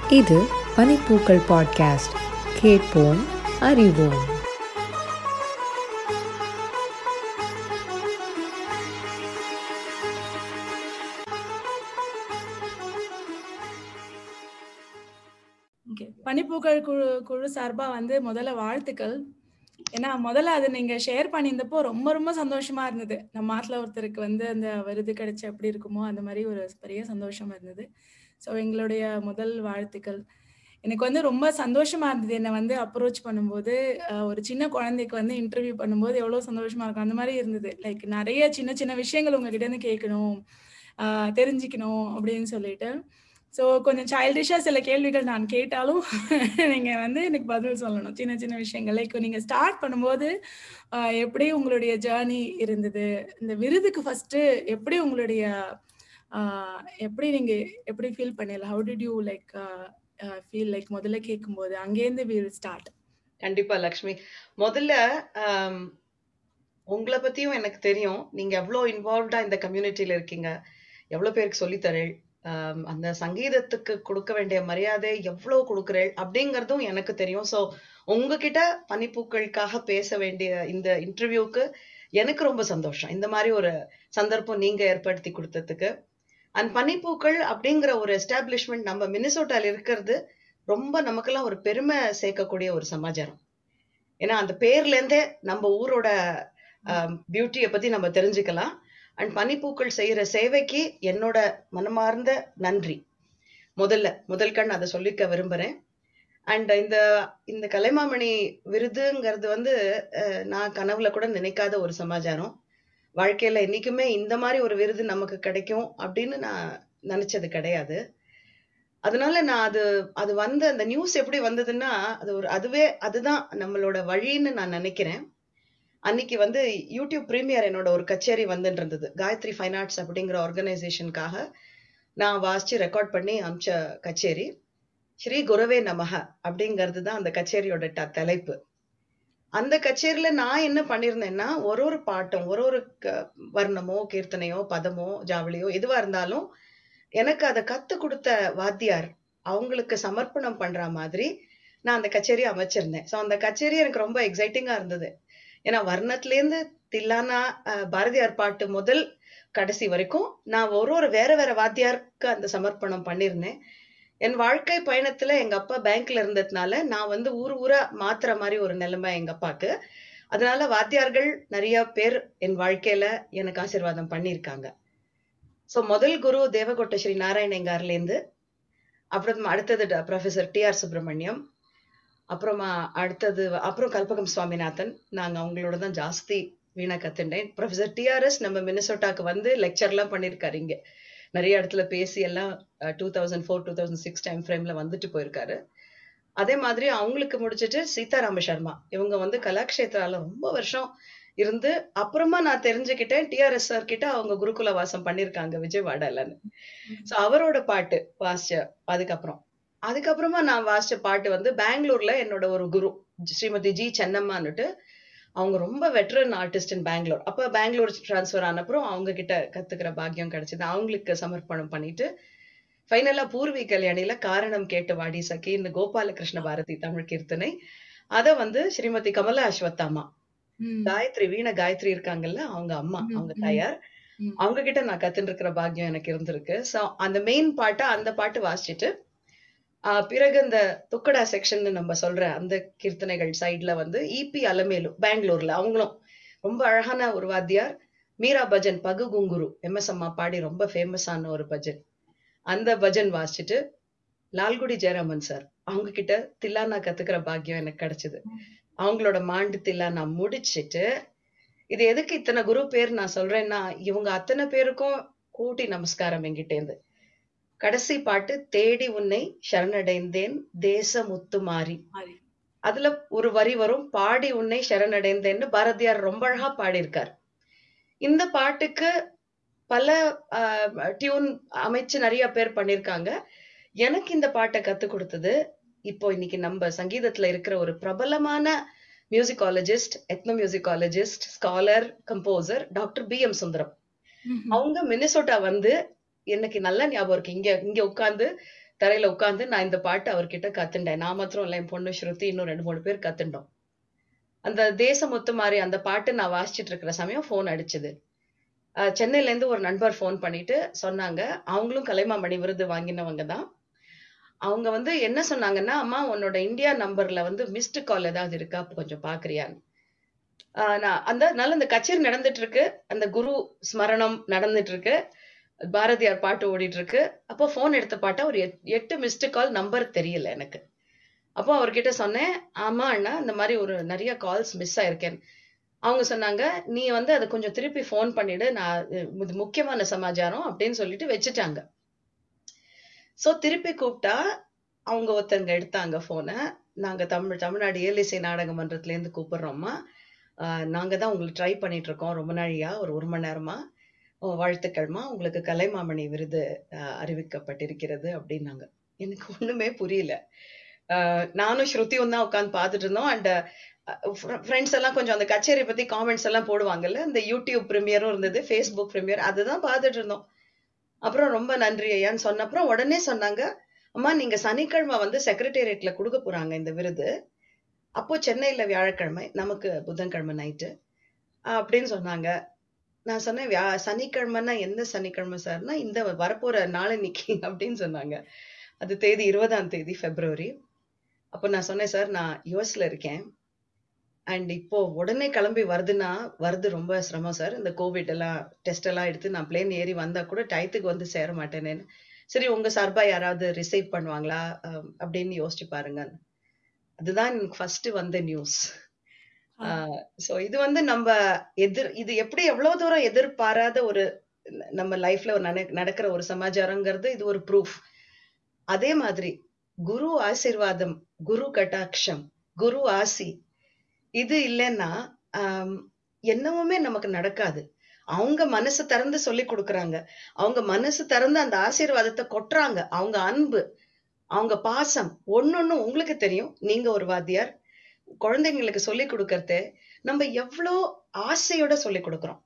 இது பனிப்பூக்கள் பாட்காஸ்ட் கேட்போம் அறிவோம் ஓகே பனிப்பூக்கள் குழு குழு சார்பா வந்து முதல்ல வாழ்த்துக்கள் ஏன்னா முதல்ல அதை நீங்க ஷேர் பண்ணியிருந்தப்போ ரொம்ப ரொம்ப சந்தோஷமா இருந்தது நம்ம ஆத்துல ஒருத்தருக்கு வந்து அந்த விருது கிடைச்சு எப்படி இருக்குமோ அந்த மாதிரி ஒரு பெரிய சந்தோஷமா இருந்தது ஸோ எங்களுடைய முதல் வாழ்த்துக்கள் எனக்கு வந்து ரொம்ப சந்தோஷமா இருந்தது என்னை வந்து அப்ரோச் பண்ணும்போது அஹ், ஒரு சின்ன குழந்தைக்கு வந்து இன்டர்வியூ பண்ணும்போது எவ்வளோ சந்தோஷமா இருக்கும் அந்த மாதிரி இருந்தது லைக் நிறைய சின்ன சின்ன விஷயங்கள் உங்ககிட்ட இருந்து கேட்கணும் ஆஹ், தெரிஞ்சுக்கணும் அப்படின்னு சொல்லிட்டு ஸோ கொஞ்சம் சைல்டிஷாக சில கேள்விகள் நான் கேட்டாலும் நீங்கள் வந்து எனக்கு பதில் சொல்லணும் சின்ன சின்ன விஷயங்கள் லைக் நீங்கள் ஸ்டார்ட் பண்ணும்போது ஆஹ், எப்படி உங்களுடைய ஜேர்னி இருந்தது இந்த விருதுக்கு ஃபஸ்ட்டு எப்படி உங்களுடைய ஆஹ், எப்படி நீங்கள் எப்படி ஃபீல் பண்ணல how did you like feel like முதல்ல கேட்கும்போது அங்கேருந்து வில் ஸ்டார்ட் கண்டிப்பா லக்ஷ்மி முதல்ல ஆம், உங்களை பத்தியும் எனக்கு தெரியும் நீங்க எவ்வளவு இன்வால்வ்டா இந்த கம்யூனிட்டியில இருக்கீங்க எவ்வளவு பேருக்கு சொல்லித்தரேள் ஆம், அந்த சங்கீதத்துக்கு கொடுக்க வேண்டிய மரியாதை எவ்வளவு கொடுக்குறேள் அப்படிங்கறதும் எனக்கு தெரியும் சோ உங்ககிட்ட பனிப்பூக்களுக்காக பேச வேண்டிய இந்த இன்டர்வியூக்கு எனக்கு ரொம்ப சந்தோஷம் இந்த மாதிரி ஒரு சந்தர்ப்பம் நீங்க ஏற்படுத்தி கொடுத்ததுக்கு அண்ட் பனிப்பூக்கள் அப்படிங்கிற ஒரு எஸ்டாப்ளிஷ்மெண்ட் நம்ம மினிசோட்டால இருக்கிறது ரொம்ப நமக்கெல்லாம் ஒரு பெருமை சேர்க்கக்கூடிய ஒரு சமாச்சாரம் ஏன்னா அந்த பேர்ல இருந்தே நம்ம ஊரோட பியூட்டியை பத்தி நம்ம தெரிஞ்சுக்கலாம் அண்ட் பனிப்பூக்கள் செய்யற சேவைக்கு என்னோட மனமார்ந்த நன்றி முதல்ல முதல் கண் அதை சொல்லிக்க விரும்புறேன் அண்ட் இந்த இந்த கலைமாமணி விருதுங்கிறது வந்து அஹ், நான் கனவுல கூட நினைக்காத ஒரு சமாச்சாரம் வாழ்க்கையில என்னைக்குமே இந்த மாதிரி ஒரு விருது நமக்கு கிடைக்கும் அப்படின்னு நான் நினைச்சது கிடையாது அதனால நான் அது அது வந்து அந்த நியூஸ் எப்படி வந்ததுன்னா அது ஒரு அதுவே அதுதான் நம்மளோட வழின்னு நான் நினைக்கிறேன் அன்னைக்கு வந்து யூடியூப் பிரீமியர் என்னோட ஒரு கச்சேரி வந்துட்டு இருந்தது காயத்ரி ஃபைன் ஆர்ட்ஸ் அப்படிங்கிற ஆர்கனைசேஷனுக்காக நான் வாசிச்சு ரெக்கார்ட் பண்ணி அமிச்ச கச்சேரி ஸ்ரீ குரவே நமக அப்படிங்கிறது தான் அந்த கச்சேரியோட ட- தலைப்பு அந்த கச்சேரியில நான் என்ன பண்ணியிருந்தேன்னா ஒரு ஒரு பாட்டும் ஒரு ஒரு க- வர்ணமோ கீர்த்தனையோ பதமோ ஜாவளியோ எதுவா இருந்தாலும் எனக்கு அதை கத்து கொடுத்த வாத்தியார் அவங்களுக்கு சமர்ப்பணம் பண்ற மாதிரி நான் அந்த கச்சேரி அமைச்சிருந்தேன் ஸோ அந்த கச்சேரி எனக்கு ரொம்ப எக்ஸைட்டிங்கா இருந்தது ஏன்னா வர்ணத்திலேருந்து தில்லானா அஹ், பாரதியார் பாட்டு முதல் கடைசி வரைக்கும் நான் ஒரு ஒரு வேற வேற வாத்தியாருக்கு அந்த சமர்ப்பணம் பண்ணியிருந்தேன் என் வாழ்க்கை பயணத்துல எங்க அப்பா பேங்க்ல இருந்ததுனால நான் வந்து ஊர் ஊரா மாத்துற மாதிரி ஒரு நிலைமை எங்க அப்பாக்கு அதனால வாத்தியார்கள் நிறைய பேர் என் வாழ்க்கையில எனக்கு ஆசீர்வாதம் பண்ணியிருக்காங்க சோ முதல் குரு தேவகோட்ட ஸ்ரீ நாராயணங்கார்ல இருந்து அப்புறம் அடுத்தது ப்ரொஃபசர் டி ஆர் சுப்பிரமணியம் அப்புறமா அடுத்தது அப்புறம் கல்பகம் சுவாமிநாதன் நாங்க அவங்களோட தான் ஜாஸ்தி வீணா கத்துட்டேன் ப்ரொஃபசர் டிஆர்எஸ் நம்ம மினிசோட்டாக்கு வந்து லெக்சர் எல்லாம் பண்ணிருக்காரு இங்க நிறைய இடத்துல பேசி எல்லாம் two thousand four two thousand six time ஃப்ரேம்ல வந்துட்டு போயிருக்காரு அதே மாதிரி அவங்களுக்கு முடிச்சிட்டு சீதாராம சர்மா இவங்க வந்து கலாக்ஷேத்ரால ரொம்ப வருஷம் இருந்து அப்புறமா நான் தெரிஞ்சுக்கிட்டேன் டிஆர்எஸ் சார் கிட்ட அவங்க குருகுல வாசம் பண்ணிருக்காங்க விஜயவாடாலன்னு சோ அவரோட பாட்டு வாசிச்ச அதுக்கப்புறம் அதுக்கப்புறமா நான் வாசிச்ச பாட்டு வந்து பெங்களூர்ல என்னோட ஒரு குரு ஸ்ரீமதி ஜி சென்னம்மான்னுட்டு அவங்க ரொம்ப வெட்டரன் ஆர்டிஸ்ட் இன் பெங்களூர் அப்ப பெங்களூர் டிரான்ஸ்ஃபர் ஆனப்புறம் அவங்க கிட்ட கத்துக்கிற பாக்கியம் கிடைச்சது அவங்களுக்கு சமர்ப்பணம் பண்ணிட்டு ஃபைனலா பூர்வி கல்யாணில காரணம் கேட்டு வாடி சகி இந்த கோபாலகிருஷ்ண பாரதி தமிழ் கீர்த்தனை அத வந்து ஸ்ரீமதி கமலா அஸ்வத்தாமா காயத்ரி வீண காயத்ரி இருக்காங்கல்ல அவங்க அம்மா ம், அவங்க ம். தாயார் ம். அவங்க கிட்ட நான் கத்துட்டு இருக்கிற பாக்கியம் எனக்கு இருந்திருக்கு சோ அந்த மெயின் பாட்டை அந்த பாட்டு வாசிச்சுட்டு ஆஹ் பிறகு இந்த துக்கடா செக்ஷன் நம்ம சொல்ற அந்த கீர்த்தனைகள் சைடுல வந்து இபி அலமேலு பெங்களூர்ல அவங்களும் ரொம்ப அழகான ஒரு வாத்தியார் மீரா பஜன் பகு குங்குரு எம்எஸ் அம்மா பாடி ரொம்ப ஃபேமஸான ஒரு பஜன் அந்த பஜன் வாசிச்சுட்டு லால்குடி ஜெயராமன் சார் அவங்க கிட்ட தில்லானா கத்துக்கிற பாக்கியம் எனக்கு கிடைச்சது அவங்களோட மாண்டு தில்லானா முடிச்சிட்டு இது எதுக்கு இத்தனை குரு பேர் நான் சொல்றேன்னா இவங்க அத்தனை பேருக்கும் கூட்டி நமஸ்காரம் என்கிட்ட இருந்து கடைசி பாட்டு தேடி உன்னை சரணடைந்தேன் தேச முத்து மாறி மாறி. அதுல ஒரு வரி வரும் பாடி உன்னை சரணடைந்தேன்னு பாரதியார் ரொம்ப அழகா பாடியிருக்கார் இந்த பாட்டுக்கு பல டியூன் அமைச்சு நிறைய பேர் பண்ணிருக்காங்க எனக்கு இந்த பாட்டை கத்து கொடுத்தது இப்போ இன்னைக்கு நம்ம சங்கீதத்துல இருக்கிற ஒரு பிரபலமான musicologist ethnomusicologist scholar composer doctor B M Sundaram ம்ஹும். அவங்க மினிசோட்டா வந்து எனக்கு நல்ல ஞாபகம் இருக்கு இங்க இங்க உட்கார்ந்து தரையில உட்கார்ந்து நான் இந்த பாட்டு அவர்கிட்ட கத்துண்டேன் நான் மாத்திரம் இல்ல என் பொண்ணு ஸ்ருதி இன்னும் ரெண்டு மூணு பேர் கத்துண்டோம் அந்த தேசமுத்து மாதிரி அந்த பாட்டு நான் வாசிச்சிட்டு இருக்கிற சமயம் ஃபோன் அடிச்சது அஹ் சென்னையில இருந்து ஒரு நண்பர் ஃபோன் பண்ணிட்டு சொன்னாங்க அவங்களும் கலைமாமணி விருது வாங்கினவங்க தான் அவங்க வந்து என்ன சொன்னாங்கன்னா அம்மா உன்னோட இந்தியா நம்பர்ல வந்து மிஸ்டு கால் ஏதாவது இருக்கா கொஞ்சம் பாக்குறியான்னு ஆஹ் நான் அந்த அதனால அந்த கச்சேரி நடந்துட்டு இருக்கு அந்த குரு ஸ்மரணம் நடந்துட்டு இருக்கு பாரதியார் பாட்டு ஓடிட்டு இருக்கு அப்போ ஃபோன் எடுத்த பாட்டா ஒரு எட்- எட்டு மிஸ்டு கால் நம்பர் தெரியல எனக்கு அப்போ அவர்கிட்ட சொன்னேன் ஆமா அண்ணா இந்த மாதிரி ஒரு நிறைய கால்ஸ் மிஸ் ஆயிருக்கேன் அவங்க சொன்னாங்க நீ வந்து அதை கொஞ்சம் திருப்பி ஃபோன் பண்ணிடு நான் இது முக்கியமான சமாச்சாரம் அப்படின்னு சொல்லிட்டு வச்சுட்டாங்க சோ திருப்பி கூப்பிட்டா அவங்க ஒருத்தங்க எடுத்தாங்க போனை நாங்க தமிழ் தமிழ்நாடு இயலிசை நாடக மன்றத்துல இருந்து கூப்பிடுறோம்மா ஆஹ் நாங்க தான் உங்களுக்கு ட்ரை பண்ணிட்டு இருக்கோம் ரொம்ப நாழியா ஒரு ஒரு மணி நேரமா உம் வாழ்த்துக்கள்மா உங்களுக்கு கலைமாமணி விருது ஆஹ் அறிவிக்கப்பட்டிருக்கிறது அப்படின்னாங்க எனக்கு ஒண்ணுமே புரியல ஆஹ் நானும் ஸ்ருதியும் தான் உட்காந்து பார்த்துட்டு இருந்தோம் அண்ட் ஃப்ரெண்ட்ஸ் எல்லாம் கொஞ்சம் அந்த கச்சேரி பத்தி காமெண்ட்ஸ் எல்லாம் போடுவாங்கல்ல இந்த யூடியூப் ப்ரீமியரும் இருந்தது ஃபேஸ்புக் ப்ரீமியர் அதுதான் பார்த்துட்டு இருந்தோம் அப்புறம் ரொம்ப நன்றி ஐயான்னு சொன்ன அப்புறம் உடனே சொன்னாங்க அம்மா நீங்க சனிக்கிழமை வந்து செக்ரட்டேரியட்ல கொடுக்க போறாங்க இந்த விருது அப்போ சென்னையில வியாழக்கிழமை நமக்கு புதன்கிழமை நைட்டு அப்படின்னு சொன்னாங்க நான் சொன்னேன் வியா சனிக்கிழமைன்னா எந்த சனிக்கிழமை சார்னா இந்த வரப்போற நாளன்னைக்கு அப்படின்னு சொன்னாங்க அது தேதி இருபதாம் தேதி பிப்ரவரி அப்போ நான் சொன்னேன் சார் நான் யுஎஸ்ல இருக்கேன் அண்ட் இப்போ உடனே கிளம்பி வருதுன்னா வருது ரொம்ப சிரமம் சார் இந்த கோவிட் எல்லாம் டெஸ்ட் எல்லாம் எடுத்து நான் பிளேன் ஏறி வந்தா கூட டயத்துக்கு வந்து சேர மாட்டேனேன்னு சரி உங்க சார்பா யாராவது ரிசீவ் பண்ணுவாங்களா அஹ் அப்படின்னு யோசிச்சு பாருங்க அதுதான் எனக்கு ஃபர்ஸ்ட் வந்த நியூஸ் சோ இது வந்து நம்ம எதிர் இது எப்படி எவ்வளவு தூரம் எதிர்பாராத ஒரு நம்ம லைஃப்ல ஒரு நட- நடக்கிற ஒரு சமாச்சாரங்கிறது இது ஒரு ப்ரூஃப் அதே மாதிரி குரு ஆசீர்வாதம் குரு கட்டாட்சம் குரு ஆசி இது இல்லைன்னா ஆம், என்னவுமே நமக்கு நடக்காது அவங்க மனசு திறந்து சொல்லி கொடுக்கறாங்க அவங்க மனசு திறந்து அந்த ஆசீர்வாதத்தை கொட்டுறாங்க அவங்க அன்பு அவங்க பாசம் ஒன்னொன்னு உங்களுக்கு தெரியும் நீங்க ஒரு வாத்தியார் குழந்தைங்களுக்கு சொல்லி கொடுக்கறது நம்ம எவ்வளோ ஆசையோட சொல்லி கொடுக்கறோம்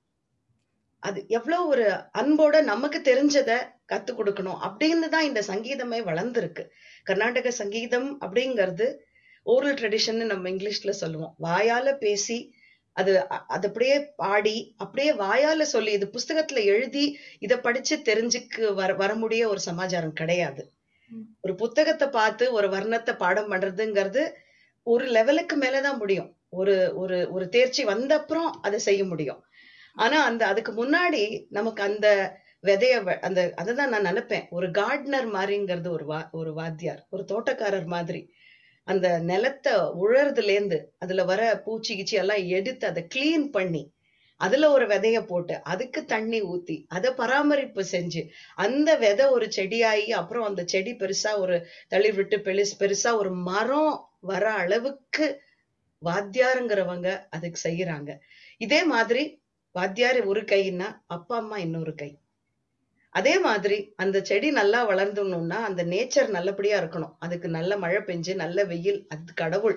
அது எவ்வளவு ஒரு அன்போட நமக்கு தெரிஞ்சத கத்து கொடுக்கணும் அப்படின்னு தான் இந்த சங்கீதமே வளர்ந்துருக்கு கர்நாடக சங்கீதம் அப்படிங்கிறது ஓரல் ட்ரெடிஷன் நம்ம இங்கிலீஷ்ல சொல்லுவோம் வாயால பேசி அது அ- அது அப்படியே பாடி அப்படியே வாயால சொல்லி இது புஸ்தகத்துல எழுதி இத படிச்சு தெரிஞ்சுக்கு வர வர முடிய ஒரு சமாச்சாரம் கிடையாது ம். ஒரு புத்தகத்தை பார்த்து ஒரு வர்ணத்தை பாடம் பண்றதுங்கிறது ஒரு லெவலுக்கு மேலதான் முடியும் ஒரு ஒரு ஒரு தேர்ச்சி வந்த அப்புறம் அதை செய்ய முடியும் ஆனா அந்த அதுக்கு முன்னாடி நமக்கு அந்த விதைய வ- அந்த அதுதான் நான் நினைப்பேன் ஒரு கார்டனர் மாதிரிங்கிறது ஒரு வா ஒரு வாத்தியார் ஒரு தோட்டக்காரர் மாதிரி அந்த நிலத்தை உழறதுல இருந்து அதுல வர பூச்சி கிச்சி எல்லாம் எடுத்து அதை கிளீன் பண்ணி அதுல ஒரு விதைய போட்டு அதுக்கு தண்ணி ஊத்தி அதை பராமரிப்பு செஞ்சு அந்த விதை ஒரு செடியாகி அப்புறம் அந்த செடி பெருசா ஒரு தளிர் விட்டு பெருசு பெருசா ஒரு மரம் வர அளவுக்கு வாத்தியாருங்கிறவங்க அதுக்கு செய்யறாங்க இதே மாதிரி வாத்தியார் ஒரு கைன்னா அப்பா அம்மா இன்னொரு கை அதே மாதிரி அந்த செடி நல்லா வளர்ந்துடணும்னா அந்த நேச்சர் நல்லபடியா இருக்கணும் அதுக்கு நல்ல மழை பெஞ்சு நல்ல வெயில் அது கடவுள்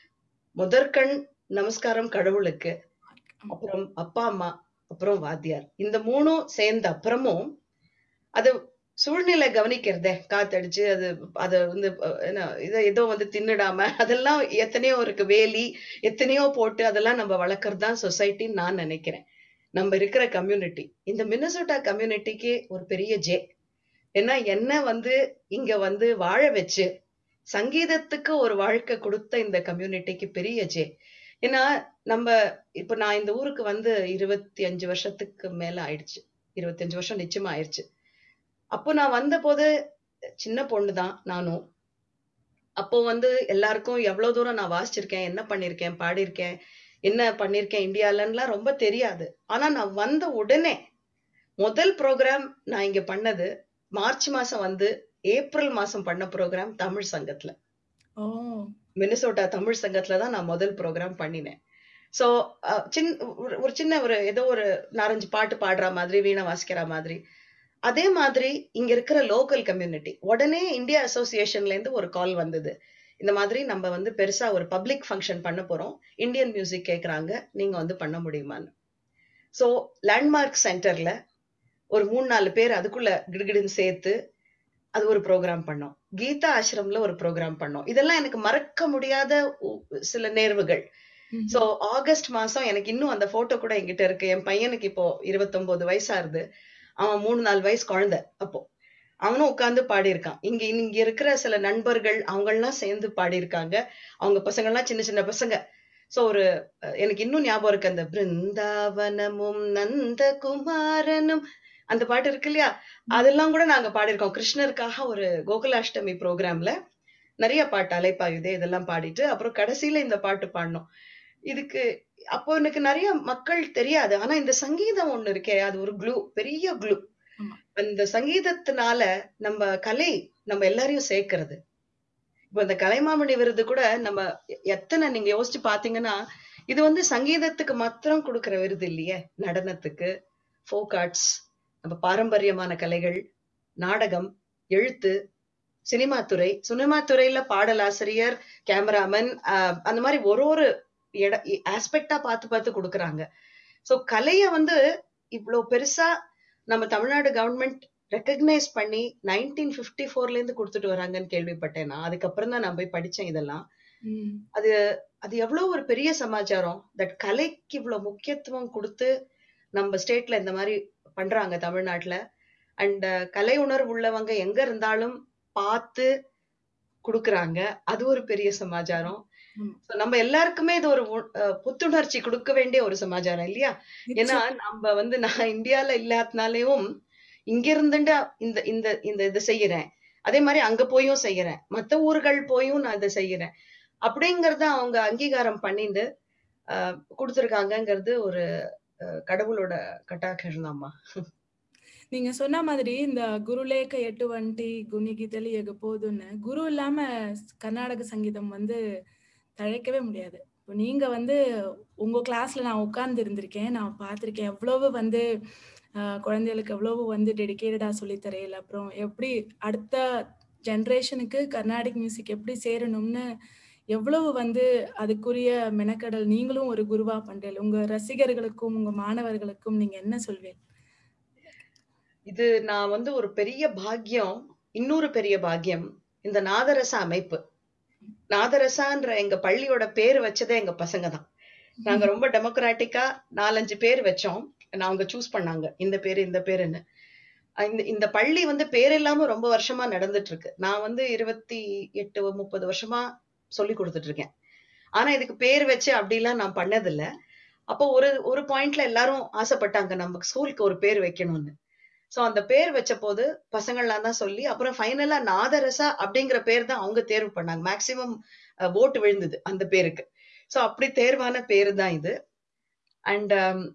முதற்கண் நமஸ்காரம் கடவுளுக்கு அப்புறம் அப்பா அம்மா அப்புறம் வாத்தியார் இந்த மூணும் சேர்ந்த அப்புறமும் அது சூழ்நிலை கவனிக்கிறதே காத்தடிச்சு அது அத வந்து அஹ், என்ன இதை ஏதோ வந்து தின்னுடாம அதெல்லாம் எத்தனையோ இருக்கு வேலி எத்தனையோ போட்டு அதெல்லாம் நம்ம வளர்க்கறது தான் சொசைட்டின்னு நான் நினைக்கிறேன் நம்ம இருக்கிற கம்யூனிட்டி இந்த மின்னசோட்டா கம்யூனிட்டிக்கு ஒரு பெரிய ஜே ஏன்னா என்ன வந்து இங்க வந்து வாழ வச்சு சங்கீதத்துக்கு ஒரு வாழ்க்கை கொடுத்த இந்த கம்யூனிட்டிக்கு பெரிய ஜே ஏன்னா நம்ம இப்ப நான் இந்த ஊருக்கு வந்து இருபத்தி அஞ்சு வருஷத்துக்கு மேல ஆயிடுச்சு இருபத்தஞ்சு வருஷம் நிச்சயமா ஆயிடுச்சு அப்போ நான் வந்த போது சின்ன பொண்ணுதான் நானும் அப்போ வந்து எல்லாருக்கும் எவ்வளவு தூரம் நான் வாசிச்சிருக்கேன் என்ன பண்ணிருக்கேன் பாடியிருக்கேன் என்ன பண்ணிருக்கேன் இந்தியாலன்னுலாம் ரொம்ப தெரியாது ஆனா நான் வந்த உடனே முதல் ப்ரோக்ராம் நான் இங்க பண்ணது மார்ச் மாசம் வந்து ஏப்ரல் மாசம் பண்ண ப்ரோக்ராம் தமிழ் சங்கத்துல ஓ மினிசோட்டா தமிழ் சங்கத்துல தான் நான் முதல் ப்ரோக்ராம் பண்ணினேன் சோ சின்ன ஒரு- ஒரு சின்ன ஒரு ஏதோ ஒரு நாலஞ்சு பாட்டு பாடுற மாதிரி வீணை வாசிக்கிற மாதிரி அதே மாதிரி இங்க இருக்கிற லோக்கல் கம்யூனிட்டி உடனே இந்தியா அசோசியேஷன்ல இருந்து ஒரு கால் வந்தது இந்த மாதிரி நம்ம வந்து பெருசா ஒரு பப்ளிக் ஃபங்க்ஷன் பண்ண போறோம் இந்தியன் மியூசிக் கேக்குறாங்க நீங்க வந்து பண்ண முடியுமான்னு சோ லேண்ட்மார்க் சென்டர்ல ஒரு மூணு நாலு பேர் அதுக்குள்ள கிடுகிடுன்னு சேர்த்து அது ஒரு ப்ரோக்ராம் பண்ணோம் கீதா ஆசிரம்ல ஒரு ப்ரோக்ராம் பண்ணோம் இதெல்லாம் எனக்கு மறக்க முடியாத உ- சில நேர்வுகள் ம்ஹும். சோ ஆகஸ்ட் மாசம் எனக்கு இன்னும் அந்த போட்டோ கூட என்கிட்ட இருக்கு என் பையனுக்கு இப்போ 29 வயசாகுது அவன் மூணு நாலு வயசு குழந்தை அப்போ அவனும் உட்கார்ந்து பாடியிருக்கான் இங்க இங்க இருக்கிற சில நண்பர்கள் அவங்க எல்லாம் சேர்ந்து பாடியிருக்காங்க அவங்க பசங்க எல்லாம் சின்ன சின்ன பசங்க சோ ஒரு அஹ், எனக்கு இன்னும் ஞாபகம் இருக்கு அந்த பிருந்தாவனமும் நந்தகுமாரனும் அந்த பாட்டு இருக்கு இல்லையா அதெல்லாம் கூட நாங்க பாடியிருக்கோம் கிருஷ்ணருக்காக ஒரு கோகுலாஷ்டமி ப்ரோக்ராம்ல நிறைய பாட்டு அலைப்பாயுதே இதெல்லாம் பாடிட்டு அப்புறம் கடைசியில இந்த பாட்டு பாடினோம் இதுக்கு அப்போ எனக்கு நிறைய மக்கள் தெரியாது ஆனா இந்த சங்கீதம் ஒண்ணு இருக்கே அது ஒரு க்ளூ பெரிய க்ளூ ஆமா. அந்த சங்கீதத்தினால நம்ம கலை நம்ம எல்லாரையும் சேர்க்கிறது இப்ப இந்த கலைமாமணி விருது கூட நம்ம எ- எத்தனை நீங்க யோசிச்சு பாத்தீங்கன்னா இது வந்து சங்கீதத்துக்கு மாத்திரம் கொடுக்கிற விருது இல்லையே நடனத்துக்கு ஃபோக் ஆர்ட்ஸ் நம்ம பாரம்பரியமான கலைகள் நாடகம் எழுத்து சினிமா துறை சினிமா துறையில பாடலாசிரியர் கேமராமேன் அந்த மாதிரி ஒரு ஒரு இட ஆஸ்பெக்டா பார்த்து பார்த்து கொடுக்கறாங்க சோ கலைய வந்து இவ்வளவு பெருசா நம்ம தமிழ்நாடு கவர்மெண்ட் ரெக்கக்னைஸ் பண்ணி நைன்டீன் பிப்டி ஃபோர்ல இருந்து கொடுத்துட்டு வராங்கன்னு கேள்விப்பட்டேன் நான் அதுக்கப்புறம் தான் நான் போய் படிச்சேன் இதெல்லாம் ம். அது எவ்வளவு ஒரு பெரிய சமாச்சாரம் தட் கலைக்கு இவ்வளவு முக்கியத்துவம் கொடுத்து நம்ம ஸ்டேட்ல இந்த மாதிரி பண்றாங்க தமிழ்நாட்டுல அண்ட் கலை உணர்வு உள்ளவங்க எங்க இருந்தாலும் பார்த்து கொடுக்கறாங்க அது ஒரு பெரிய சமாச்சாரம் ஆமா. So, நம்ம எல்லாருக்குமே இது ஒரு உ- அஹ் புத்துணர்ச்சி கொடுக்க வேண்டிய ஒரு சமாச்சாரம் இல்லையா ஏன்னா நிச்சயம். நம்ம வந்து நான் இந்தியால இல்லாதனாலேயும் இங்க இருந்துட்டு இந்த இந்த இந்த இது செய்யறேன் அதே மாதிரி அங்க போயும் செய்யறேன் மத்த ஊர்கள் போயும் நான் இதை செய்யறேன் அப்படிங்கறத அவங்க அங்கீகாரம் பண்ணிட்டு ஆஹ் கொடுத்திருக்காங்கங்கிறது ஒரு அஹ், கடவுளோட கட்டாட்சம் தான்மா நீங்க சொன்ன மாதிரி இந்த குருலேக எட்டுவண்டி குணிகிதலி எகப்போதுன்னு குரு இல்லாம கர்நாடக சங்கீதம் வந்து தழைக்கவே முடியாது இப்போ நீங்க வந்து உங்க கிளாஸ்ல நான் உட்கார்ந்து இருந்திருக்கேன் நான் பார்த்திருக்கேன் எவ்வளவு வந்து ஆஹ், குழந்தைகளுக்கு எவ்வளவு வந்து டெடிக்கேட்டடா சொல்லித்தரையில் அப்புறம் எப்படி அடுத்த ஜென்ரேஷனுக்கு கர்நாடிக் மியூசிக் எப்படி சேரணும்னு எவ்வளவு வந்து அதுக்குரிய மெனக்கடல் நீங்களும் ஒரு குருவா பண்றீங்க உங்க ரசிகர்களுக்கும் உங்க மாணவர்களுக்கும் நீங்க என்ன சொல்வீங்க இது நான் வந்து ஒரு பெரிய பாக்கியம் இன்னொரு பெரிய பாக்கியம் இந்த நாதரச அமைப்பு நாதரசான்ற எங்க பள்ளியோட பேர் வச்சதே எங்க பசங்க தான் நாங்க ரொம்ப டெமோக்ராட்டிக்கா நாலஞ்சு பேர் வச்சோம் நான் அவங்க சூஸ் பண்ணாங்க இந்த பேரு இந்த பேருன்னு அஹ் இந்த இந்த பள்ளி வந்து பேர் இல்லாம ரொம்ப வருஷமா நடந்துட்டு இருக்கு நான் வந்து இருபத்தி எட்டு முப்பது வருஷமா சொல்லி கொடுத்துட்டு இருக்கேன் ஆனா இதுக்கு பேர் வச்சு அப்படிலாம் நான் பண்ணதில்ல அப்போ ஒரு ஒரு பாயிண்ட்ல எல்லாரும் ஆசைப்பட்டாங்க நம்ம ஸ்கூலுக்கு ஒரு பேர் வைக்கணும்னு சோ அந்த பேர் வச்ச போது பசங்கள்லாம் தான் சொல்லி அப்புறம் ஃபைனலா நாதரசா அப்படிங்கிற பேர் தான் அவங்க தேர்வு பண்ணாங்க மேக்சிமம் ஓட்டு விழுந்தது அந்த பேருக்கு சோ அப்படி தேர்வான பேரு தான் இது அண்ட்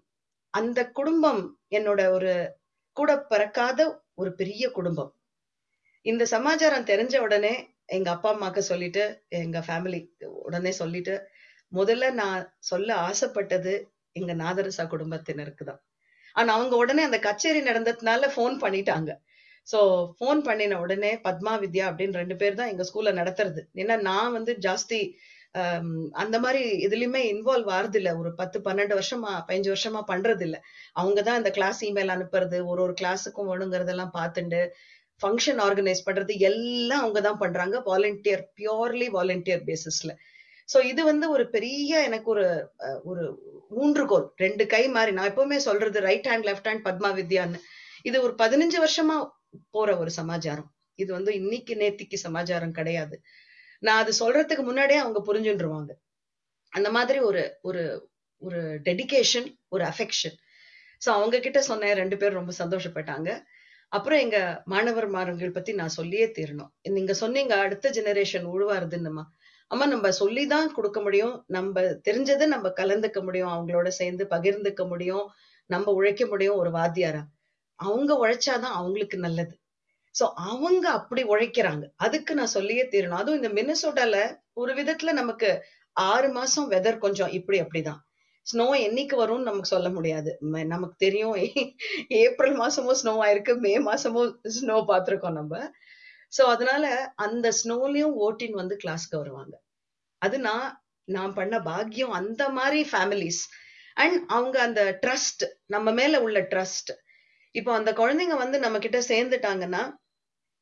அந்த குடும்பம் என்னோட ஒரு கூட பிறக்காத ஒரு பெரிய குடும்பம் இந்த சமாச்சாரம் தெரிஞ்ச உடனே எங்க அப்பா அம்மாக்கு சொல்லிட்டு எங்க ஃபேமிலி உடனே சொல்லிட்டு முதல்ல நான் சொல்ல ஆசைப்பட்டது எங்க நாதரசா குடும்பத்தினருக்கு தான் ஆனா அவங்க உடனே அந்த கச்சேரி நடந்ததுனால ஃபோன் பண்ணிட்டாங்க சோ ஃபோன் பண்ணின உடனே பத்மா வித்யா அப்படின்னு ரெண்டு பேர் தான் எங்க ஸ்கூல்ல நடத்துறது ஏன்னா நான் வந்து ஜாஸ்தி ஆம், அந்த மாதிரி எதுலயுமே இன்வால்வ் ஆறது இல்ல ஒரு பத்து பன்னெண்டு வருஷமா பதினஞ்சு வருஷமா பண்றது இல்ல அவங்கதான் இந்த கிளாஸ் இமெயில் அனுப்புறது ஒரு ஒரு கிளாஸுக்கும் வேணுங்கிறதெல்லாம் பார்த்துண்டு ஃபங்க்ஷன் ஆர்கனைஸ் பண்றது எல்லாம் அவங்க தான் பண்றாங்க வாலண்டியர் பியோர்லி வாலண்டியர் பேசிஸ்ல சோ இது வந்து ஒரு பெரிய எனக்கு ஒரு அஹ், ஒரு ஊன்றுகோல் ரெண்டு கை மாதிரி நான் எப்பவுமே சொல்றது right hand left hand Padma வித்யான்னு இது ஒரு பதினஞ்சு வருஷமா போற ஒரு சமாச்சாரம் இது வந்து இன்னைக்கு நேத்திக்கு சமாச்சாரம் கிடையாது நான் அது சொல்றதுக்கு முன்னாடியே அவங்க புரிஞ்சுருவாங்க அந்த மாதிரி ஒரு ஒரு ஒரு டெடிகேஷன் ஒரு அஃபெக்ஷன் சோ அவங்க கிட்ட சொன்னேன் ரெண்டு பேரும் ரொம்ப சந்தோஷப்பட்டாங்க அப்புறம் எங்க மாணவர் மாணவர்கள் பத்தி நான் சொல்லியே தீரணும் நீங்க சொன்னீங்க அடுத்த ஜெனரேஷன் உழுவாருதுன்னுமா அம்மா நம்ம சொல்லிதான் கொடுக்க முடியும் நம்ம தெரிஞ்சதை நம்ம கலந்துக்க முடியும் அவங்களோட சேர்ந்து பகிர்ந்துக்க முடியும் நம்ம உழைக்க முடியும் ஒரு வாத்தியாரா அவங்க உழைச்சாதான் அவங்களுக்கு நல்லது சோ அவங்க அப்படி உழைக்கிறாங்க அதுக்கு நான் சொல்லியே தீரணும் அதுவும் இந்த மின்னசோட்டால ஒரு விதத்துல நமக்கு ஆறு மாசம் வெதர் கொஞ்சம் இப்படி அப்படிதான் ஸ்னோ என்னைக்கு வரும்னு நமக்கு சொல்ல முடியாது ம- நமக்கு தெரியும் ஏப்ரல் மாசமும் ஸ்னோ ஆயிருக்கு மே மாசமும் ஸ்னோ பார்த்திருக்கோம் நம்ம சோ அதனால அந்த ஸ்னோலயும் ஓட்டின் வந்து கிளாஸ்க்கு வருவாங்க அது நான் நான் பண்ண பாக்கியம் அந்த மாதிரி ஃபேமிலிஸ் அண்ட் அவங்க அந்த ட்ரஸ்ட் நம்ம மேல உள்ள ட்ரஸ்ட் இப்போ அந்த குழந்தைங்க வந்து நம்ம கிட்ட சேர்ந்துட்டாங்கன்னா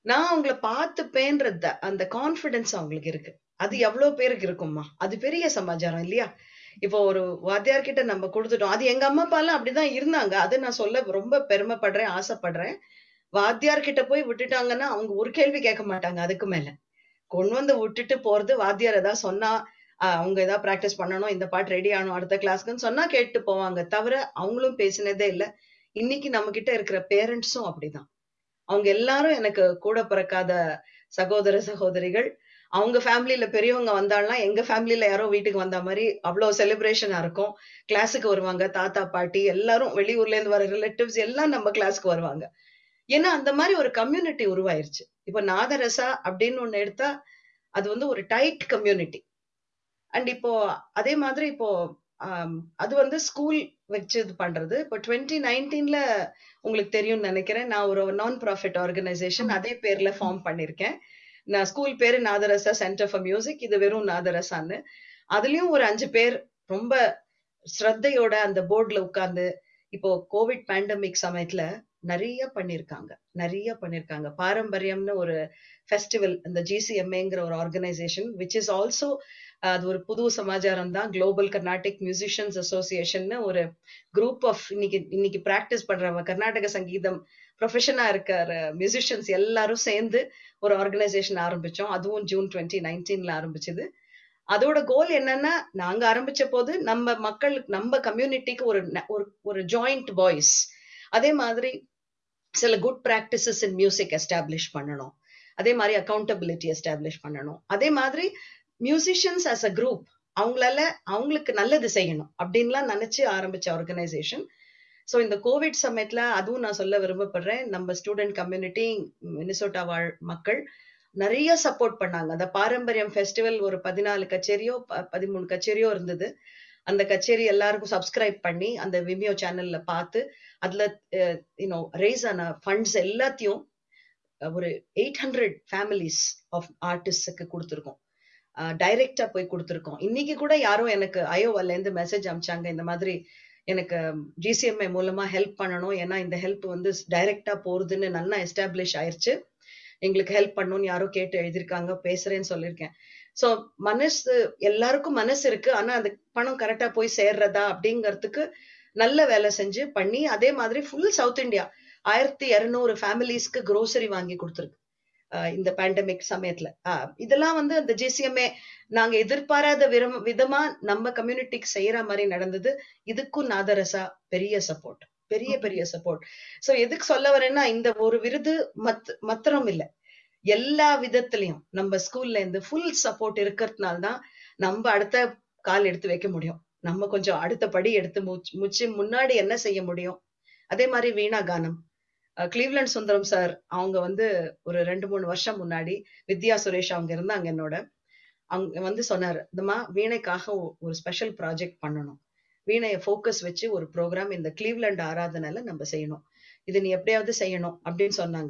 நான் அவங்கள பார்த்துப்பேன்ற அந்த கான்பிடன்ஸ் அவங்களுக்கு இருக்கு அது எவ்வளவு பேருக்கு இருக்கும்மா அது பெரிய சமாச்சாரம் இல்லையா இப்போ ஒரு வாத்தியார் கிட்ட நம்ம கொடுத்துட்டோம் அது எங்க அம்மா அப்பா எல்லாம் அப்படிதான் இருந்தாங்க அது நான் சொல்ல ரொம்ப பெருமைப்படுறேன் ஆசைப்படுறேன் வாத்தியார் கிட்ட போய் விட்டுட்டாங்கன்னா அவங்க ஒரு கேள்வி கேட்க மாட்டாங்க அதுக்கு மேல கொண்டு வந்து விட்டுட்டு போறது வாத்தியார் ஏதாவது சொன்னா ஆஹ் அவங்க ஏதாவது பிராக்டிஸ் பண்ணணும் இந்த பாட்டு ரெடி ஆகணும் அடுத்த கிளாஸ்க்குன்னு சொன்னா கேட்டு போவாங்க தவிர அவங்களும் பேசினதே இல்ல இன்னைக்கு நம்ம கிட்ட இருக்கிற பேரண்ட்ஸும் அப்படிதான் அவங்க எல்லாரும் எனக்கு கூட பிறக்காத சகோதர சகோதரிகள் அவங்க ஃபேமிலியில பெரியவங்க வந்தாலாம் எங்க ஃபேமிலியில யாரோ வீட்டுக்கு வந்த மாதிரி அவ்வளவு செலிப்ரேஷனா இருக்கும் கிளாஸுக்கு வருவாங்க தாத்தா பாட்டி எல்லாரும் வெளியூர்ல இருந்து வர ரிலேட்டிவ்ஸ் எல்லாம் நம்ம கிளாஸ்க்கு வருவாங்க ஏன்னா அந்த மாதிரி ஒரு கம்யூனிட்டி உருவாயிருச்சு இப்போ நாதரசா அப்படின்னு ஒண்ணு எடுத்தா அது வந்து ஒரு டைட் கம்யூனிட்டி அண்ட் இப்போ அதே மாதிரி இப்போ ஆம், அது வந்து ஸ்கூல் வச்சு இது பண்றது இப்போ டுவெண்ட்டி நைன்டீன்ல உங்களுக்கு தெரியும்னு நினைக்கிறேன் நான் ஒரு நான் ப்ராஃபிட் ஆர்கனைசேஷன் அதே பேர்ல ஃபார்ம் பண்ணிருக்கேன் நான் ஸ்கூல் பேரு நாதரசா சென்டர் ஃபார் மியூசிக் இது வெறும் நாதரசான்னு அதுலயும் ஒரு அஞ்சு பேர் ரொம்ப ஸ்ரத்தையோட அந்த போர்டுல உட்கார்ந்து இப்போ கோவிட் பேண்டமிக் சமயத்துல நிறைய பண்ணிருக்காங்க நிறைய பண்ணிருக்காங்க பாரம்பரியம்னு ஒரு ஃபெஸ்டிவல் இந்த ஜிசிஎம்ஏங்கிற ஒரு ஆர்கனைசேஷன் விச் இஸ் ஆல்சோ அது ஒரு புது சமாச்சாரம் தான் குளோபல் கர்நாடிக் மியூசிஷியன்ஸ் அசோசியேஷன் ஒரு குரூப் ஆஃப் இன்னைக்கு இன்னைக்கு பிராக்டிஸ் பண்றவங்க கர்நாடக சங்கீதம் ப்ரொஃபஷனா இருக்கிற மியூசிஷியன்ஸ் எல்லாரும் சேர்ந்து ஒரு ஆர்கனைசேஷன் ஆரம்பிச்சோம் அதுவும் ஜூன் டுவெண்ட்டி நைன்டீன்ல ஆரம்பிச்சது அதோட கோல் என்னன்னா நாங்க ஆரம்பிச்ச போது நம்ம மக்களுக்கு நம்ம கம்யூனிட்டிக்கு ஒரு ந- ஒரு ஒரு ஜாயிண்ட் வாய்ஸ் அதே மாதிரி சில good practices in music establish பண்ணணும் அதே மாதிரி அக்கௌண்டபிலிட்டி எஸ்டாப்ளிஷ் பண்ணணும் அதே மாதிரி மியூசிஷியன்ஸ் as அ குரூப் அவங்களால அவங்களுக்கு நல்லது செய்யணும் அப்படின்லாம் நினைச்சு ஆரம்பிச்ச ஆர்கனைசேஷன் ஸோ இந்த கோவிட் சமயத்துல அதுவும் நான் சொல்ல விரும்பப்படுறேன் நம்ம ஸ்டூடெண்ட் கம்யூனிட்டி மினிசோட்டா வாழ் மக்கள் நிறைய சப்போர்ட் பண்ணாங்க அந்த பாரம்பரியம் ஃபெஸ்டிவல் ஒரு பதினாலு கச்சேரியோ ப- பதிமூணு கச்சேரியோ இருந்தது அந்த கச்சேரி எல்லாருக்கும் சப்ஸ்கிரைப் பண்ணி அந்த விமியோ சேனல்ல பார்த்து அதுல யூனோ ரேஸ் ஆன ஃபண்ட்ஸ் எல்லாத்தையும் அஹ், ஒரு எயிட் ஹண்ட்ரட் ஃபேமிலிஸ் ஆஃப் ஆர்டிஸ்டுக்கு கொடுத்துருக்கோம் டைரக்டா போய் கொடுத்துருக்கோம் இன்னைக்கு கூட யாரோ எனக்கு அயோவால இருந்து மெசேஜ் அனுப்பிச்சாங்க இந்த மாதிரி எனக்கு ஜிசிஎம்ஐ மூலமா ஹெல்ப் பண்ணணும் ஏன்னா இந்த ஹெல்ப் வந்து டைரக்டா போறதுன்னு நல்லா எஸ்டாப்ளிஷ் ஆயிருச்சு எங்களுக்கு ஹெல்ப் பண்ணணும்னு யாரோ கேட்டு எழுதியிருக்காங்க பேசுறேன்னு சொல்லியிருக்கேன் சோ மனசு எல்லாருக்கும் மனசு இருக்கு ஆனா அந்த பணம் கரெக்டா போய் சேர்றதா அப்படிங்கறதுக்கு நல்ல வேலை செஞ்சு பண்ணி அதே மாதிரி ஃபுல் சவுத் இந்தியா ஆயிரத்தி இருநூறு ஃபேமிலிஸ்க்கு grocery வாங்கி கொடுத்துருக்கு ஆஹ் இந்த பேண்டமிக் சமயத்துல ஆஹ் இதெல்லாம் வந்து அந்த ஜிசிஎம்ஏ நாங்க எதிர்பாராத விரம் விதமா நம்ம கம்யூனிட்டிக்கு செய்யற மாதிரி நடந்தது இதுக்கும் நாதரசா பெரிய சப்போர்ட் பெரிய பெரிய சப்போர்ட் சோ எதுக்கு சொல்ல வரேன்னா இந்த ஒரு விருது மத் மத்திரம் இல்ல எல்லா விதத்திலையும் நம்ம ஸ்கூல்ல இருந்து ஃபுல் சப்போர்ட் இருக்கிறதுனால தான் நம்ம அடுத்த கால் எடுத்து வைக்க முடியும் நம்ம கொஞ்சம் அடுத்த படி எடுத்து முச்- முச்சு முன்னாடி என்ன செய்ய முடியும் அதே மாதிரி வீணா கானம் அஹ் கிளீவ்லண்ட் சுந்தரம் சார் அவங்க வந்து ஒரு ரெண்டு மூணு வருஷம் முன்னாடி வித்யா சுரேஷ் அவங்க இருந்தாங்க என்னோட அவங்க வந்து சொன்னாரு இந்தமா வீணைக்காக ஒ- ஒரு ஸ்பெஷல் ப்ராஜெக்ட் பண்ணணும் வீணையை ஃபோக்கஸ் வச்சு ஒரு ப்ரோக்ராம் இந்த கிளீவ்லண்ட் ஆராதனையில நம்ம செய்யணும் இது நீ எப்படியாவது செய்யணும் அப்படின்னு சொன்னாங்க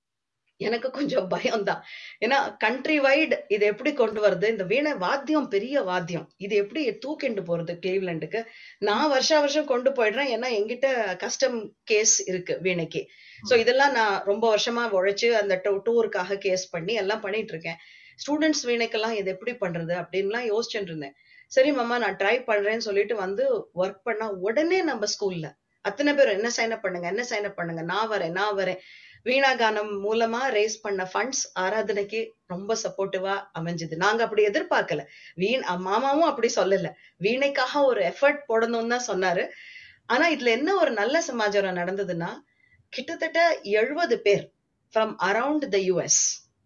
எனக்கு கொஞ்சம் பயம்தான் ஏன்னா கண்ட்ரி வைடு இது எப்படி கொண்டு வருது இந்த வீணை வாத்தியம் பெரிய வாத்தியம் இது எப்படி தூக்கிண்டு போறது கிளீவ்லண்டுக்கு நான் வருஷா வருஷம் கொண்டு போயிடுறேன் ஏன்னா என்கிட்ட கஸ்டம் கேஸ் இருக்கு வீணைக்கு சோ இதெல்லாம் நான் ரொம்ப வருஷமா உழைச்சு அந்த டூருக்காக கேஸ் பண்ணி எல்லாம் பண்ணிட்டு இருக்கேன் ஸ்டூடெண்ட்ஸ் வீணைக்கெல்லாம் இது எப்படி பண்றது அப்படின்லாம் யோசிச்சுட்டு இருந்தேன் சரி மாமா நான் ட்ரை பண்றேன்னு சொல்லிட்டு வந்து ஒர்க் பண்ணா உடனே நம்ம ஸ்கூல்ல அத்தனை பேர் என்ன சைன் அப் பண்ணுங்க என்ன சைன் அப் பண்ணுங்க நான் வரேன் நான் வரேன் வீணா கானம் மூலமா ரேஸ் பண்ண ஃபண்ட்ஸ் ஆராதனைக்கு ரொம்ப சப்போர்ட்டிவா அமைஞ்சது நாங்க அப்படி எதிர்பார்க்கல வீண் அ- மாமாவும் அப்படி சொல்லல வீணைக்காக ஒரு எஃபர்ட் போடணும்னு தான் சொன்னாரு ஆனா இதுல என்ன ஒரு நல்ல சமாச்சாரம் நடந்ததுன்னா கிட்டத்தட்ட எழுபது பேர் ஃப்ரம் அரவுண்ட் த யுஎஸ்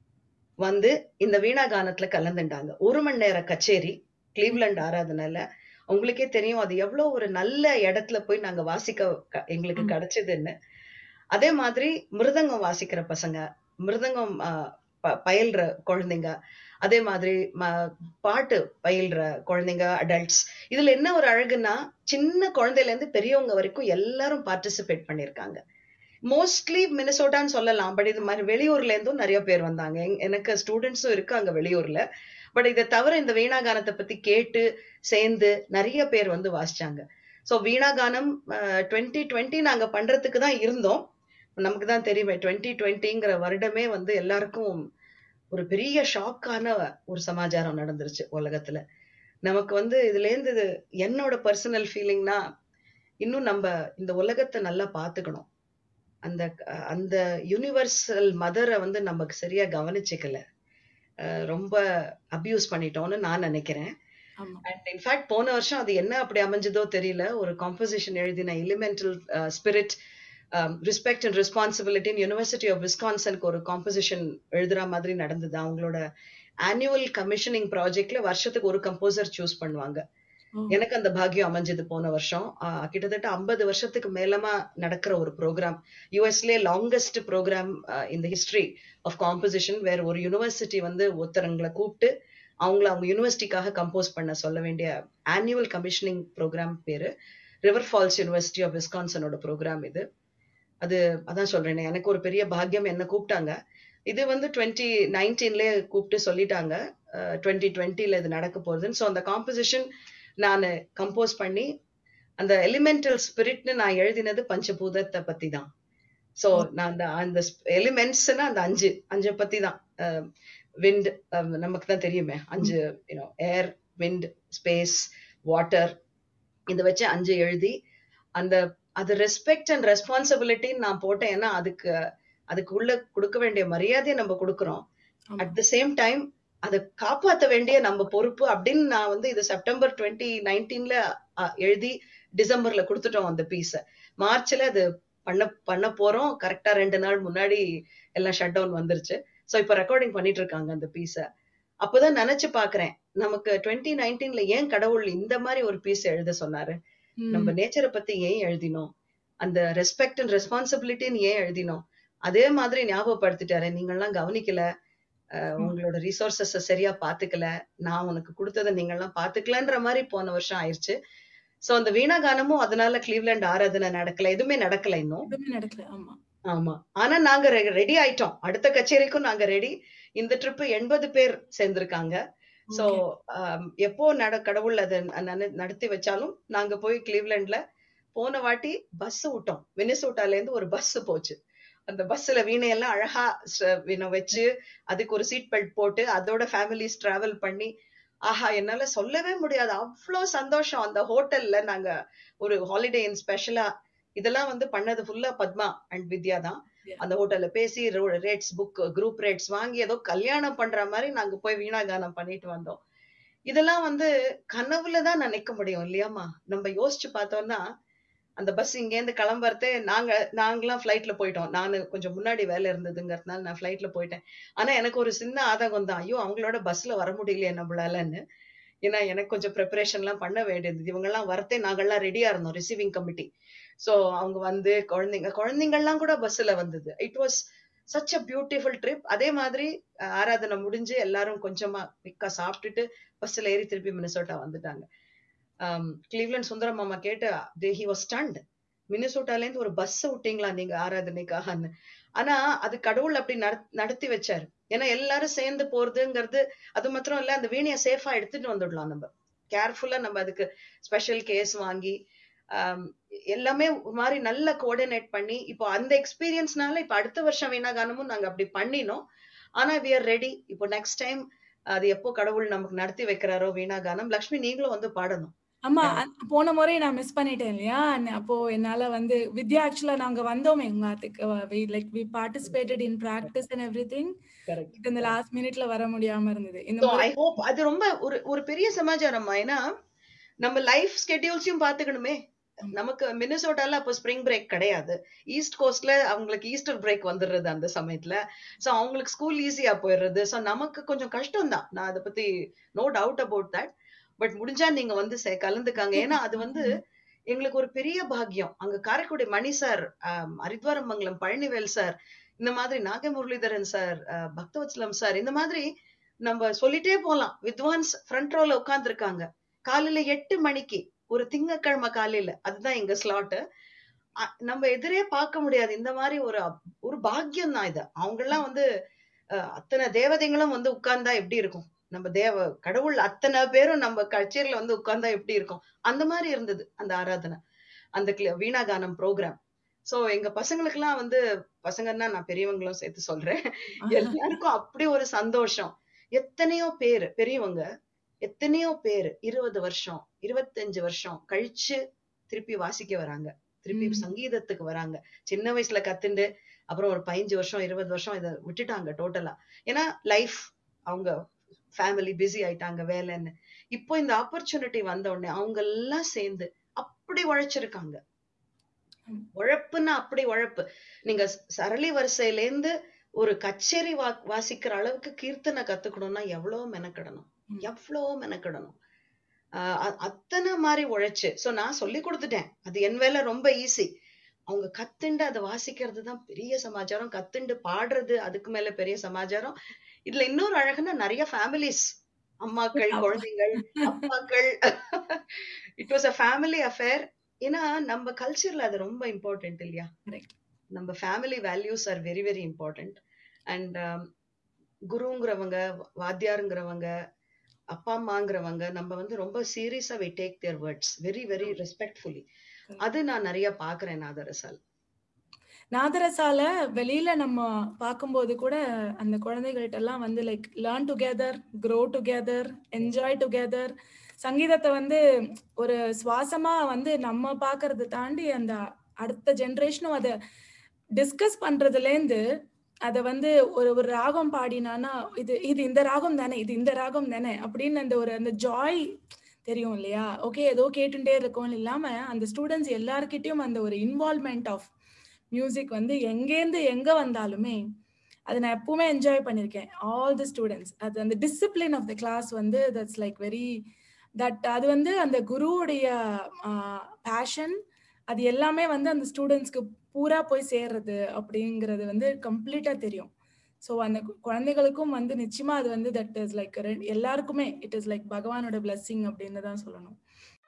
வந்து இந்த வீணா கானத்துல கலந்துட்டாங்க ஒரு மணி நேர கச்சேரி கிளீவ்லண்ட் ஆராதனையில உங்களுக்கே தெரியும் அது எவ்வளவு ஒரு நல்ல இடத்துல போய் நாங்க வாசிக்க க- எங்களுக்கு ம். கிடைச்சதுன்னு அதே மாதிரி மிருதங்கம் வாசிக்கிற பசங்க மிருதங்கம் ஆஹ், ப- பயில்ற குழந்தைங்க அதே மாதிரி ம- பாட்டு பயில்ற குழந்தைங்க அடல்ட்ஸ் இதுல என்ன ஒரு அழகுன்னா சின்ன குழந்தையில இருந்து பெரியவங்க வரைக்கும் எல்லாரும் பார்ட்டிசிபேட் பண்ணிருக்காங்க மோஸ்ட்லி மினிசோட்டான்னு சொல்லலாம் பட் இது மாதிரி வெளியூர்ல இருந்தும் நிறைய பேர் வந்தாங்க எங்க- எனக்கு ஸ்டூடெண்ட்ஸும் இருக்கு அங்க வெளியூர்ல பட் இதை தவிர இந்த வீணாகானத்தை பத்தி கேட்டு சேர்ந்து நிறைய பேர் வந்து வாசிச்சாங்க ஸோ வீணாகானம் டுவெண்ட்டி டுவெண்ட்டி நாங்க பண்றதுக்கு தான் இருந்தோம் நமக்கு தான் தெரியுமே டுவெண்ட்டி டுவெண்ட்டிங்கிற வருடமே வந்து எல்லாருக்கும் ஒரு பெரிய ஷாக்கான ஒரு சமாச்சாரம் நடந்துருச்சு உலகத்துல நமக்கு வந்து இதுல இருந்து இது என்னோட பர்சனல் ஃபீலிங்னா இன்னும் நம்ம இந்த உலகத்தை நல்லா பாத்துக்கணும் அந்த அந்த யூனிவர்சல் மதரை வந்து நமக்கு சரியா கவனிச்சுக்கல அஹ் ரொம்ப அபியூஸ் பண்ணிட்டோம்னு நான் நினைக்கிறேன் ஆமா அண்ட் இன்ஃபேக்ட் போன வருஷம் அது என்ன அப்படி அமைஞ்சதோ தெரியல ஒரு காம்போசிஷன் எழுதின எலிமெண்டல் ஸ்பிரிட் ரெஸ்பெக்ட் அண்ட் ரெஸ்பான்சிபிலிட்டின் யூனிவர்சிட்டி ஆஃப் விஸ்கான்சனுக்கு ஒரு காம்போசிஷன் எழுதுற மாதிரி நடந்தது அவங்களோட ஆனுவல் கமிஷனிங் ப்ராஜெக்ட்ல வருஷத்துக்கு ஒரு கம்போசர் சூஸ் பண்ணுவாங்க ஓ, எனக்கு அந்த பாக்கியம் அமைஞ்சது போன வருஷம் ஆஹ் கிட்டத்தட்ட ஐம்பது வருஷத்துக்கு மேலமா நடக்கிற ஒரு ப்ரோக்ராம் யூஎஸ்லே லாங்கஸ்ட் ப்ரோக்ராம் இந்த ஹிஸ்டரி ஆஃப் காம்போசிஷன் வேற ஒரு யூனிவர்சிட்டி வந்து ஒருத்தரங்களை கூப்பிட்டு அவங்கள அவங்க யூனிவர்சிட்டிக்காக கம்போஸ் பண்ண சொல்ல வேண்டிய ஆனுவல் கமிஷனிங் ப்ரோக்ராம் பேரு ரிவர் ஃபால்ஸ் யூனிவர்சிட்டி ஆஃப் விஸ்கான்சனோட ப்ரோக்ராம் இது அது அதான் சொல்றேனே எனக்கு ஒரு பெரிய பாக்கியம் என்ன கூப்பிட்டாங்க இது வந்து டுவெண்ட்டி நைன்டீன்ல கூப்பிட்டு சொல்லிட்டாங்க டுவெண்ட்டி டுவெண்ட்டில இது நடக்க போகுதுன்னு ஸோ அந்த காம்போசிஷன் நான் கம்போஸ் பண்ணி அந்த எலிமெண்டல் ஸ்பிரிட்னு நான் எழுதினது பஞ்சபூதத்தை பத்தி தான் ஸோ நான் அந்த அந்த எலிமெண்ட்ஸ்னா அந்த அஞ்சு அஞ்சை பத்தி தான் விண்ட் நமக்கு தான் தெரியுமே அஞ்சு you know air wind space water இதை வச்சு அஞ்சு எழுதி அந்த அது ரெஸ்பெக்ட் அண்ட் ரெஸ்பான்சிபிலிட்டின்னு நான் போட்டேன் ஏன்னா அதுக்கு அதுக்கு உள்ள கொடுக்க வேண்டிய மரியாதையை நம்ம கொடுக்குறோம் ஆமா. அட் த சேம் டைம் அதை காப்பாத்த வேண்டிய நம்ம பொறுப்பு அப்படின்னு நான் வந்து இது செப்டம்பர் டுவெண்ட்டி நைன்டீன்ல எழுதி டிசம்பர்ல கொடுத்துட்டோம் அந்த பீஸ மார்ச்ல அது பண்ண பண்ண போறோம் கரெக்டா ரெண்டு நாள் முன்னாடி எல்லாம் ஷட் டவுன் வந்துருச்சு சோ இப்ப ரெக்கார்டிங் பண்ணிட்டு இருக்காங்க அந்த பீஸ அப்பதான் நினைச்சு பாக்குறேன் நமக்கு டுவெண்ட்டி நைன்டீன்ல ஏன் கடவுள் இந்த மாதிரி ஒரு பீஸ் எழுத சொன்னாரு ம், நம்ம நேச்சரை பத்தி ஏன் எழுதினோம் அந்த ரெஸ்பெக்ட் அண்ட் ரெஸ்பான்சிபிலிட்டின்னு ஏன் எழுதினோம் அதே மாதிரி ஞாபகப்படுத்திட்டாரு நீங்கெல்லாம் கவனிக்கல அஹ், ம். உங்களோட ரிசோர்சஸ சரியா பாத்துக்கல நான் உனக்கு கொடுத்ததை நீங்கெல்லாம் பாத்துக்கலன்ற மாதிரி போன வருஷம் ஆயிருச்சு சோ அந்த வீணா கானமும் அதனால கிளீவ்லாண்ட் ஆராதனை நடக்கல எதுவுமே நடக்கல இன்னும் எதுவுமே நடக்கல ஆமா ஆமா ஆனா நாங்க ரெடி ஆயிட்டோம் அடுத்த கச்சேரிக்கும் நாங்க ரெடி இந்த ட்ரிப் எண்பது பேர் சேர்ந்திருக்காங்க சோ Okay. எப்போ நட கடவுள் அதை நன- நடத்தி வச்சாலும் நாங்க போய் கிளீவ்லாண்ட்ல போன வாட்டி பஸ் விட்டோம் மினிசோட்டால இருந்து ஒரு பஸ் போச்சு அந்த பஸ்ல வீணையெல்லாம் அழகா ச- வீணை வச்சு அதுக்கு ஒரு சீட் பெல்ட் போட்டு அதோட ஃபேமிலிஸ் டிராவல் பண்ணி ஆஹா என்னால சொல்லவே முடியாது அவ்வளோ சந்தோஷம் அந்த ஹோட்டல்ல நாங்க ஒரு ஹாலிடே இன் ஸ்பெஷலா இதெல்லாம் வந்து பண்ணது ஃபுல்லா பத்மா அண்ட் வித்யா தான் Yeah. அந்த ஹோட்டல்ல பேசி ரேட்ஸ் புக் குரூப் ரேட்ஸ் வாங்கி ஏதோ கல்யாணம் பண்ற மாதிரி நாங்க போய் வீணா கானம் பண்ணிட்டு வந்தோம் இதெல்லாம் வந்து கனவுல தான் நினைக்க முடியும் இல்லையாமா நம்ம யோசிச்சு பார்த்தோம்னா அந்த பஸ் இங்க இருந்து கிளம்புறதே நாங்க நாங்களாம் ஃபிளைட்ல போயிட்டோம் நானு கொஞ்சம் முன்னாடி வேலை இருந்ததுங்கிறதுனால நான் ஃபிளைட்ல போயிட்டேன் ஆனா எனக்கு ஒரு சின்ன ஆதங்கம் தான் ஐயோ அவங்களோட பஸ்ல வர முடியலையே நம்மளாலன்னு ஏன்னா எனக்கு கொஞ்சம் ப்ரிப்பரேஷன் எல்லாம் பண்ண வேண்டியது இவங்க எல்லாம் வரத்தே நாங்கெல்லாம் ரெடியா இருந்தோம் ரிசீவிங் கமிட்டி சோ அவங்க வந்து குழந்தைங்க குழந்தைங்கள்லாம் கூட பஸ்ல வந்தது it was such a beautiful trip அதே மாதிரி அஹ், ஆராதனை முடிஞ்சு எல்லாரும் கொஞ்சமா மிக்கா சாப்பிட்டுட்டு பஸ்ல ஏறி திருப்பி மினிசோட்டா வந்துட்டாங்க கிளீவ்லண்ட் சுந்தரம் மாமா கேட்டு தே ஹி வாஸ் ஸ்டண்ட் மினிசோட்டால இருந்து ஒரு பஸ் விட்டீங்களா நீங்க ஆராதனைக்காகன்னு ஆனா அது கடவுள் அப்படி நட- நடத்தி வச்சாரு ஏன்னா எல்லாரும் சேர்ந்து போறதுங்கிறது அது மாத்திரம் இல்ல அந்த வீணைய சேஃபா எடுத்துட்டு வந்துடலாம் நம்ம கேர்ஃபுல்லா நம்ம அதுக்கு ஸ்பெஷல் கேஸ் வாங்கி ஆம், எல்லாமே ஒரு மாதிரி நல்ல கோஆர்டினேட் பண்ணி இப்போ அந்த எக்ஸ்பீரியன்ஸ்னால இப்போ அடுத்த வருஷம் வீணா கானமும் நாங்க அப்படி பண்ணினோம் ஆனா வி ஆர் ரெடி இப்போ நெக்ஸ்ட் டைம் அது எப்போ கடவுள் நமக்கு நடத்தி வைக்கிறாரோ வீணா கானம் லக்ஷ்மி நீங்களும் வந்து பாடணும் ஆமா Yeah. அ- போன முறை நான் மிஸ் பண்ணிட்டேன் இல்லையா அன்ன- அப்போ என்னால வந்து வித்யா ஆக்சுவலா நாங்க வந்தோமே உங்க ஆத்துக்கு like we participated in practice and everything correct இந்த லாஸ்ட் மினிட்ல வர முடியாம இருந்தது இந்த ஸோ முறை ஐ ஹோப் அது ரொம்ப ஒரு ஒரு பெரிய சமாச்சாரம்மா ஏன்னா நம்ம லைஃப் ஸ்கெடியூல்ஸையும் பாத்துக்கணுமே ஆமா. நமக்கு மினிசோட்டால அப்போ ஸ்ப்ரிங் பிரேக் கிடையாது ஈஸ்ட் கோஸ்ட்ல அவங்களுக்கு ஈஸ்டர் பிரேக் வந்துடுறது அந்த சமயத்துல சோ அவங்களுக்கு ஸ்கூல் ஈஸியா போயிடுறது சோ நமக்கு கொஞ்சம் கஷ்டம் தான் நான் அதை பத்தி no doubt about that but முடிஞ்சா நீங்க வந்து சே- கலந்துக்காங்க ஏன்னா அது வந்து எங்களுக்கு ஒரு பெரிய பாக்கியம் அங்க காரைக்குடி மணி சார் ஹரித்வாரமங்கலம் பழனிவேல் சார் இந்த மாதிரி நாகமுரளிதரன் சார் பக்தவத்சலம் சார் இந்த மாதிரி நம்ம சொல்லிட்டே போலாம் வித்வான்ஸ் ஃப்ரண்ட் ரோல உட்கார்ந்து இருக்காங்க காலையில எட்டு மணிக்கு ஒரு திங்கட்கிழமை காலையில அதுதான் எங்க ஸ்லாட் நம்ம எதிரே பார்க்க முடியாது இந்த மாதிரி ஒரு அப்- ஒரு பாக்கியம் தான் இது அவங்க எல்லாம் வந்து அஹ், அத்தனை தேவதைங்களும் வந்து உட்கார்ந்தா எப்படி இருக்கும் நம்ம தேவ கடவுள் அத்தனை பேரும் நம்ம கச்சேரியில வந்து உட்கார்ந்தா எப்படி இருக்கும் அந்த மாதிரி இருந்தது அந்த ஆராதனை அந்த கிள- வீணாகானம் ப்ரோக்ராம் சோ எங்க பசங்களுக்கெல்லாம் வந்து பசங்கன்னா நான் பெரியவங்களும் சேர்த்து சொல்றேன் எல்லாருக்கும் அப்படி ஒரு சந்தோஷம் எத்தனையோ பேரு பெரியவங்க எத்தனையோ பேர் இருபது வருஷம் இருபத்தஞ்சு வருஷம் கழிச்சு திருப்பி வாசிக்க வராங்க திருப்பி ம். சங்கீதத்துக்கு வராங்க சின்ன வயசுல கத்துண்டு அப்புறம் ஒரு பதினஞ்சு வருஷம் இருபது வருஷம் இதை விட்டுட்டாங்க டோட்டலா ஏன்னா லைஃப் அவங்க ஃபேமிலி பிஸி ஆயிட்டாங்க வேலைன்னு இப்போ இந்த ஆப்பர்ச்சுனிட்டி வந்த உடனே அவங்க எல்லாம் சேர்ந்து அப்படி உழைச்சிருக்காங்க ம். உழைப்புன்னா அப்படி உழைப்பு நீங்க சரளி வரிசையிலேந்து ஒரு கச்சேரி வா வாசிக்கிற அளவுக்கு கீர்த்தனை கத்துக்கணும்னா எவ்வளவு மெனக்கிடணும் ம். எவ்வளவு மெனக்கிடணும் ஆஹ் அ- அத்தனை மாதிரி உழைச்சு சோ நான் சொல்லி கொடுத்துட்டேன் அது என் வேலை ரொம்ப ஈஸி அவங்க கத்துண்டு அதை வாசிக்கிறது தான் பெரிய சமாச்சாரம் கத்துண்டு பாடுறது அதுக்கு மேல பெரிய சமாச்சாரம் இதுல இன்னொரு அழகுன்னா நிறைய ஃபேமிலிஸ் அம்மாக்கள் ஆமா. குழந்தைகள் அப்பாக்கள் it was a family affair ஏன்னா நம்ம கல்ச்சர்ல அது ரொம்ப இம்பார்ட்டன்ட் இல்லையா Correct. நம்ம family values are very very important and குருங்கிறவங்க வாத்தியாருங்கிறவங்க அப்பா அம்மாங்கிறவங்க நம்ம வந்து ரொம்ப சீரியஸா we take their words very very respectfully அது நான் நிறைய பாக்குறேன் நாதரசால் நாதரசால வெளியில நம்ம பார்க்கும்போது கூட அந்த குழந்தைகள்ட்ட எல்லாம் வந்து like learn together grow together enjoy together சங்கீதத்தை வந்து ஒரு சுவாசமா வந்து நம்ம பார்க்கறது தாண்டி அந்த அடுத்த ஜென்ரேஷனும் அதை டிஸ்கஸ் பண்றதுலேருந்து அதை வந்து ஒரு ஒரு ராகம் பாடினானா இது இது இந்த ராகம் தானே இது இந்த ராகம் தானே அப்படின்னு அந்த ஒரு அந்த ஜாய் தெரியும் இல்லையா ஓகே ஏதோ கேட்டுட்டே இருக்கோம் இல்லாம அந்த ஸ்டூடெண்ட்ஸ் எல்லார்கிட்டயும் அந்த ஒரு இன்வால்மெண்ட் ஆஃப் மியூசிக் வந்து எங்கேருந்து எங்க வந்தாலுமே அதை நான் எப்பவுமே என்ஜாய் பண்ணியிருக்கேன் ஆல் தி ஸ்டூடெண்ட்ஸ் அது அந்த டிசிப்ளின் ஆஃப் த கிளாஸ் வந்து தட்ஸ் லைக் வெரி தட் அது வந்து அந்த குருவுடைய பேஷன் அது எல்லாமே வந்து அந்த ஸ்டூடெண்ட்ஸ்க்கு பூரா போய் சேர்றது அப்படிங்கிறது வந்து கம்ப்ளீட்டா தெரியும் ஸோ அந்த கு- குழந்தைகளுக்கும் வந்து நிச்சயமா அது வந்து தட் இஸ் லைக் எல்லாருக்குமே இட் இஸ் லைக் பகவானோட blessing அப்படின்னு தான் சொல்லணும்